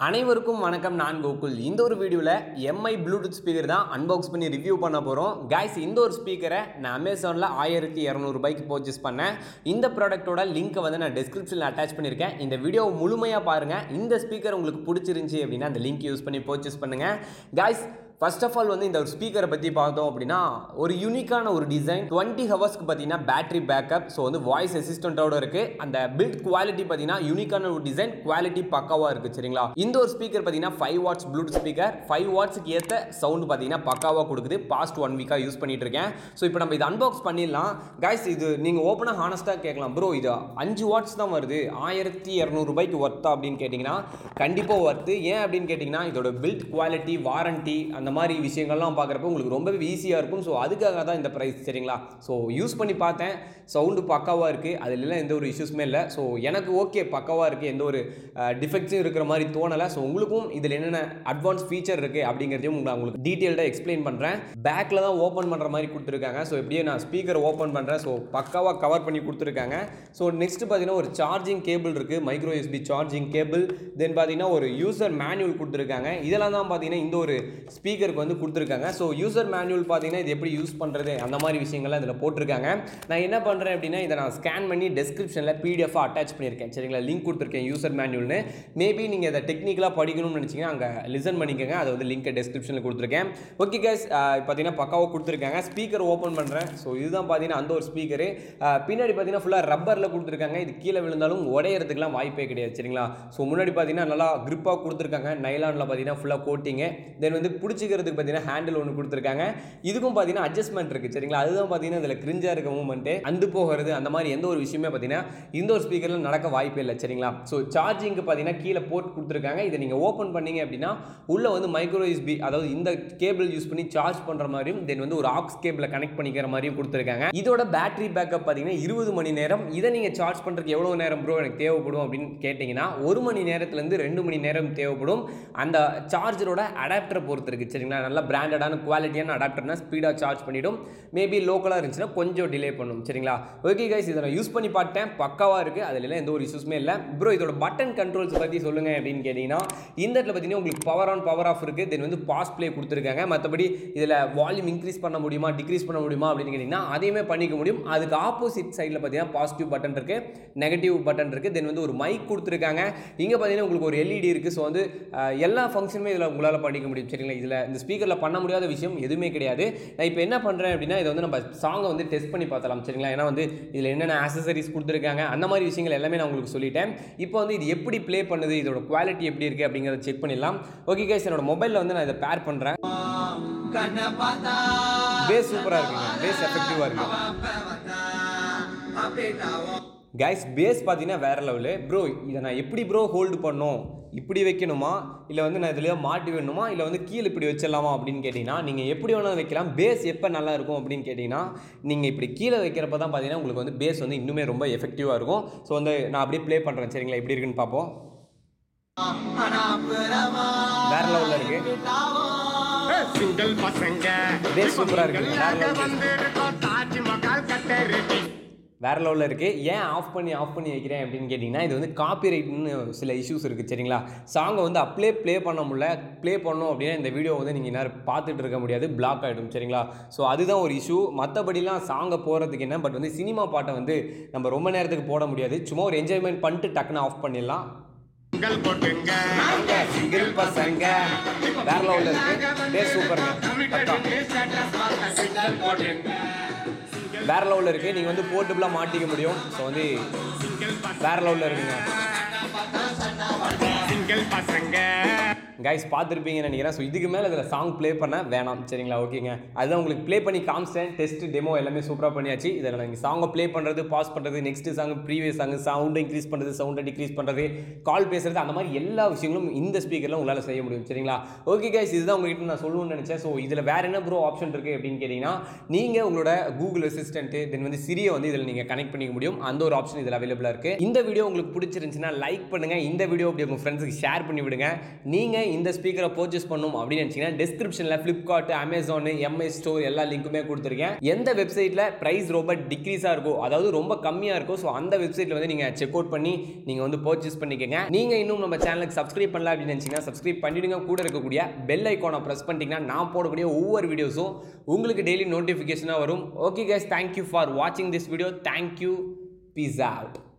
அனைவருக்கும் வணக்கம் நான் கோகுல் இந்த ஒரு வீடியோவில் எம்ஐ ப்ளூடூத் ஸ்பீக்கர் தான் அன்பாக்ஸ் பண்ணி ரிவ்யூ பண்ண போகிறோம் கைஸ் இந்த ஒரு ஸ்பீக்கரை நான் அமேசானில் ஆயிரத்தி இரநூறுபாய்க்கு பர்ச்சேஸ் பண்ணேன் இந்த ப்ராடக்ட்டோட லிங்க்கை வந்து நான் டிஸ்கிரிப்ஷனில் அட்டாச் பண்ணியிருக்கேன் இந்த வீடியோ முழுமையாக பாருங்கள் இந்த ஸ்பீக்கர் உங்களுக்கு பிடிச்சிருந்துச்சி அப்படின்னா அந்த லிங்க் யூஸ் பண்ணி பர்ச்சேஸ் பண்ணுங்கள் கைஸ் ஃபர்ஸ்ட் ஆஃப் ஆல் வந்து இந்த ஒரு ஸ்பீக்கரை பற்றி பார்த்தோம் அப்படின்னா ஒரு யூனிக்கான ஒரு டிசைன் டுவெண்ட்டி ஹவர்ஸ்க்கு பார்த்தீங்கன்னா பேட்டரி பேக்கப் ஸோ வந்து வாய்ஸ் அசிஸ்டண்ட்டோட இருக்குது அந்த பில்ட் குவாலிட்டி பார்த்தீங்கன்னா யூனிக்கான ஒரு டிசைன் குவாலிட்டி பக்காவாக இருக்குது சரிங்களா இந்த ஒரு ஸ்பீக்கர் பார்த்தீங்கன்னா five watts Bluetooth speaker five வாட்ஸ்க்கு ஏற்ற சவுண்ட் பார்த்தீங்கன்னா பக்காவாக கொடுக்குது பாஸ்ட் ஒன் வீக்காக யூஸ் பண்ணிட்டு இருக்கேன் ஸோ இப்போ நம்ம இதை அன்பாக்ஸ் பண்ணிடலாம் கைஸ் இது நீங்கள் ஓப்பனாக ஹானஸ்ட்டாக கேட்கலாம் ப்ரோ இது அஞ்சு வாட்ஸ் தான் வருது ஆயிரத்தி இரநூறுபாய்க்கு ஒர்த்தா அப்படின்னு கேட்டிங்கன்னா கண்டிப்பாக ஒர்த்து ஏன் அப்படின்னு கேட்டிங்கன்னா இதோட பில்ட் குவாலிட்டி வாரண்டி அந்த மாதிரி விஷயங்கள்லாம் பார்க்குறப்ப உங்களுக்கு ரொம்பவே ஈஸியாக இருக்கும் ஸோ அதுக்காக தான் இந்த ப்ரைஸ் சரிங்களா ஸோ யூஸ் பண்ணி பார்த்தேன் சவுண்டு பக்காவாக இருக்குது அதுலலாம் எந்த ஒரு இஷ்யூஸுமே இல்லை ஸோ எனக்கு ஓகே பக்காவாக இருக்குது எந்த ஒரு டிஃபெக்ட்ஸும் இருக்கிற மாதிரி தோணலை ஸோ உங்களுக்கும் இதில் என்னென்ன அட்வான்ஸ் ஃபீச்சர் இருக்குது அப்படிங்கிறதையும் நான் உங்களுக்கு டீட்டெயில்டாக எக்ஸ்பிளைன் பண்ணுறேன் பேக்கில் தான் ஓப்பன் பண்ணுற மாதிரி கொடுத்துருக்காங்க ஸோ எப்படியே நான் ஸ்பீக்கர் ஓப்பன் பண்ணுறேன் ஸோ பக்காவாக கவர் பண்ணி கொடுத்துருக்காங்க ஸோ நெக்ஸ்ட் பார்த்தீங்கன்னா ஒரு சார்ஜிங் கேபிள் இருக்குது micro USB charging cable then பார்த்தீங்கன்னா ஒரு யூசர் மேனுவல் கொடுத்துருக்காங்க இதெல்லாம் தான் பார்த்தீங்கன்னா இந்த ஒரு ஸ்பீக்கருக்கு வந்து கொடுத்துருக்காங்க ஸோ யூசர் மேனுவல் பார்த்தீங்கன்னா இது எப்படி யூஸ் பண்ணுறது அந்த மாதிரி விஷயங்கள்லாம் இதில் போட்டிருக்காங்க நான் என்ன பண்ணுறேன் அப்படின்னா இதை நான் ஸ்கேன் பண்ணி டெஸ்கிரிப்ஷனில் பிடிஎஃபாக அட்டாச் பண்ணியிருக்கேன் சரிங்களா லிங்க் கொடுத்துருக்கேன் யூசர் மேனுவல்னு மேபி நீங்கள் இதை டெக்னிக்கலாக படிக்கணும்னு நினச்சிங்கன்னா அங்கே லிசன் பண்ணிக்கோங்க அதை வந்து லிங்க்கை டெஸ்கிரிப்ஷனில் கொடுத்துருக்கேன் ஓகே கேஸ் பார்த்தீங்கன்னா பக்காவாக கொடுத்துருக்காங்க ஸ்பீக்கர் ஓப்பன் பண்ணுறேன் ஸோ இதுதான் பார்த்தீங்கன்னா அந்த ஒரு ஸ்பீக்கரு பின்னாடி பார்த்தீங்கன்னா ஃபுல்லாக ரப்பரில் கொடுத்துருக்காங்க இது கீழே விழுந்தாலும் உடையறதுக்குலாம் வாய்ப்பே கிடையாது சரிங்களா ஸோ முன்னாடி பார்த்தீங்கன்னா நல்லா grip-ஆ கொடுத்துருக்காங்க நைலானில் பார்த்தீங்கன்னா ஃபுல்லாக கோட்டிங்க தென் வந்து பிடிச்சிக்கிறதுக்கு பார்த்தீங்கன்னா ஹேண்டில் ஒன்று கொடுத்துருக்காங்க இதுக்கும் பார்த்தீங்கன்னா அட்ஜஸ்ட்மெண்ட் இருக்குது சரிங்களா அதுதான் பார்த்தீங்கன்னா இதில் கிரிஞ்சாக இருக்க மூமெண்ட்டு அந்து போகிறது அந்த மாதிரி எந்த ஒரு விஷயமே பார்த்தீங்கன்னா இந்த ஒரு ஸ்பீக்கரில் நடக்க வாய்ப்பே இல்லை சரிங்களா ஸோ சார்ஜிங்க்கு பார்த்தீங்கன்னா கீழே போர்ட் கொடுத்துருக்காங்க இதை நீங்கள் ஓப்பன் பண்ணீங்க அப்படின்னா உள்ளே வந்து மைக்ரோ யூஸ்பி அதாவது இந்த கேபிள் யூஸ் பண்ணி சார்ஜ் பண்ணுற மாதிரியும் தென் வந்து ஒரு ஆக்ஸ் கேபிளை கனெக்ட் பண்ணிக்கிற மாதிரியும் கொடுத்துருக்காங்க இதோட பேட்டரி பேக்கப் பார்த்தீங்கன்னா இருபது மணி நேரம் இதை நீங்கள் சார்ஜ் பண்ணுறதுக்கு எவ்வளோ நேரம் ப்ரோ எனக்கு தேவைப்படும் அப்படின்னு கேட்டிங்கன்னா ஒரு மணி நேரத்துலேருந்து ரெண்டு மணி நேரம் தேவைப்படும் அந்த சார்ஜரோட அடாப்டரை பொறுத்து இருக்குது சரிங்களா நல்லா பிராண்டடான குவாலிட்டியான அடாப்டர்னா ஸ்பீடாக சார்ஜ் பண்ணிவிடும் மேபி லோக்கலாக இருந்துச்சுன்னா கொஞ்சம் டிலே பண்ணும் சரிங்களா ஓகே கைஸ் இதை நான் யூஸ் பண்ணி பார்த்தேன் பக்காவாக இருக்குது அதில் எந்த ஒரு இஷ்யூஸுமே இல்லை ப்ரோ இதோட பட்டன் கண்ட்ரோல்ஸ் பற்றி சொல்லுங்கள் அப்படின்னு கேட்டிங்கன்னா இந்த இடத்துல பார்த்தீங்கன்னா உங்களுக்கு பவர் ஆன் பவர் ஆஃப் இருக்குது தென் வந்து பாஸ் ப்ளே கொடுத்துருக்காங்க மற்றபடி இதில் வால்யூம் இன்க்ரீஸ் பண்ண முடியுமா டிக்ரீஸ் பண்ண முடியுமா அப்படின்னு கேட்டிங்கன்னா அதையுமே பண்ணிக்க முடியும் அதுக்கு ஆப்போசிட் சைடில் பார்த்தீங்கன்னா பாசிட்டிவ் பட்டன் இருக்குது நெகட்டிவ் பட்டன் இருக்குது தென் வந்து ஒரு மைக் கொடுத்துருக்காங்க இங்கே பார்த்தீங்கன்னா உங்களுக்கு ஒரு எல்இடி இருக்குது ஸோ வந்து அஹ், எல்லா ஃபங்க்ஷனுமே இதில் உங்களால் பண்ணிக்க முடியும் சரிங்களா இதில் இந்த ஸ்பீக்கரில் பண்ண முடியாத விஷயம் எதுவுமே கிடையாது நான் இப்போ என்ன பண்ணுறேன் அப்படின்னா இதை வந்து நம்ம சாங்கை வந்து டெஸ்ட் பண்ணி பார்த்தலாம் சரிங்களா ஏன்னா வந்து இதில் என்னென்ன ஆக்சசரிஸ் கொடுத்துருக்காங்க அந்த மாதிரி விஷயங்கள் எல்லாமே நான் உங்களுக்கு சொல்லிட்டேன் இப்போ வந்து இது எப்படி ப்ளே பண்ணுது இதோட குவாலிட்டி எப்படி இருக்குது அப்படிங்கிறத செக் பண்ணிடலாம் ஓகே கைஸ் என்னோட மொபைலில் வந்து நான் இதை பேர் பண்ணுறேன் பேஸ் சூப்பராக இருக்குங்க பேஸ் எஃபெக்டிவாக இருக்குது கைஸ் பேஸ் பார்த்தீங்கன்னா வேற லெவலு ப்ரோ இதை நான் எப்படி ப்ரோ ஹோல்டு பண்ணும் இப்படி வைக்கணுமா இல்லை வந்து நான் இதுலேயே மாட்டி வேணுமா இல்லை வந்து கீழே இப்படி வச்சிடலாமா அப்படின்னு கேட்டிங்கன்னா நீங்கள் எப்படி வேணாலும் வைக்கலாம் பேஸ் எப்போ நல்லா இருக்கும் அப்படின்னு கேட்டிங்கன்னா நீங்கள் இப்படி கீழே வைக்கிறப்ப தான் பார்த்தீங்கன்னா உங்களுக்கு வந்து பேஸ் வந்து இன்னுமே ரொம்ப எஃபெக்டிவாக இருக்கும் ஸோ வந்து நான் அப்படியே ப்ளே பண்ணுறேன் சரிங்களா எப்படி இருக்குன்னு பார்ப்போம் வேற லெவலில் இருக்குது சிங்கிள் பசங்க பேஸ் சூப்பரா இருக்கு. வேற level. வந்திருக்கோம் தாஜ்மஹால் கட்டருக்கு வேற லெவலில் இருக்குது ஏன் ஆஃப் பண்ணி ஆஃப் பண்ணி வைக்கிறேன் அப்படின்னு கேட்டிங்கன்னா இது வந்து காப்பிரைட்னு சில இஷ்யூஸ் இருக்குது சரிங்களா சாங்கை வந்து அப்படியே ப்ளே பண்ண முடியல ப்ளே பண்ணோம் அப்படின்னா இந்த வீடியோ வந்து நீங்கள் நேரம் பார்த்துட்டு இருக்க முடியாது பிளாக் ஆகிடும் சரிங்களா ஸோ அதுதான் ஒரு இஷ்யூ மற்றபடிலாம் சாங்கை போகிறதுக்கு என்ன பட் வந்து சினிமா பாட்டை வந்து நம்ம ரொம்ப நேரத்துக்கு போட முடியாது சும்மா ஒரு என்ஜாய்மெண்ட் பண்ணிட்டு டக்குன்னு ஆஃப் பண்ணிடலாம் சிங்கிள் போட்டுங்க சிங்கிள் பசங்க வேற லெவலில் இருக்குது பேஸ் சூப்பருங்க அதான். சிங்கிள் போட்டுங்க வேற லெவலில் இருக்குது நீங்கள் வந்து போர்ட்டபுளாக மாட்டிக்க முடியும் ஸோ வந்து வேற லெவலில் இருக்குங்க சிங்கிள் பசங்க கைஸ் பார்த்துருப்பீங்கன்னு நினைக்கிறேன் ஸோ இதுக்கு மேலே இதில் சாங் ப்ளே பண்ண வேணாம் சரிங்களா ஓகேங்க அதுதான் உங்களுக்கு ப்ளே பண்ணி காமிச்சேன் டெஸ்ட் டெமோ எல்லாமே சூப்பராக பண்ணியாச்சு இதில் நீங்கள் சாங்கை ப்ளே பண்ணுறது பாஸ் பண்ணுறது நெக்ஸ்ட் சாங் ப்ரீவியஸ் சாங் சவுண்டை இன்க்ரீஸ் பண்ணுறது சவுண்டை டிக்ரீஸ் பண்ணுறது கால் பேசுறது அந்த மாதிரி எல்லா விஷயங்களும் இந்த ஸ்பீக்கரில் உங்களால் செய்ய முடியும் சரிங்களா ஓகே கைஸ் இதுதான் உங்ககிட்ட நான் சொல்லணும்னு நினச்சேன் ஸோ இதில் வேறு என்ன ப்ரோ ஆப்ஷன் இருக்குது அப்படின்னு கேட்டிங்கன்னா நீங்கள் உங்களோட கூகுள் அசிஸ்டன்ட்டு தென் வந்து சிரியை வந்து இதில் நீங்கள் கனெக்ட் பண்ணிக்க முடியும் அந்த ஒரு ஆப்ஷன் இதில் அவைலபிளாக இருக்குது இந்த வீடியோ உங்களுக்கு பிடிச்சிருந்துச்சுன்னா லைக் பண்ணுங்கள் இந்த வீடியோ அப்படி உங்கள் ஃப்ரெண்ட்ஸுக்கு ஷேர் பண்ணி விடுங்க நீங்கள் நீங்கள் இந்த ஸ்பீக்கரை பர்ச்சேஸ் பண்ணணும் அப்படின்னு நினச்சிங்கன்னா டிஸ்கிரிப்ஷனில் ஃப்ளிப்கார்ட் அமேசான் எம்ஐ ஸ்டோர் எல்லா லிங்க்குமே கொடுத்துருக்கேன் எந்த வெப்சைட்டில் ப்ரைஸ் ரொம்ப டிக்ரீஸாக இருக்கோ அதாவது ரொம்ப கம்மியாக இருக்கோ ஸோ அந்த வெப்சைட்டில் வந்து நீங்கள் செக் அவுட் பண்ணி நீங்கள் வந்து பர்ச்சேஸ் பண்ணிக்கோங்க நீங்கள் இன்னும் நம்ம சேனலுக்கு சப்ஸ்கிரைப் பண்ணல அப்படின்னு நினச்சிங்கன்னா சப்ஸ்கிரைப் பண்ணிடுங்க கூட இருக்கக்கூடிய பெல் ஐக்கானை ப்ரெஸ் பண்ணிட்டீங்கன்னா நான் போடக்கூடிய ஒவ்வொரு வீடியோஸும் உங்களுக்கு டெய்லி நோட்டிஃபிகேஷனாக வரும் ஓகே கேஸ் தேங்க்யூ ஃபார் வாட்சிங் this video thank you peace out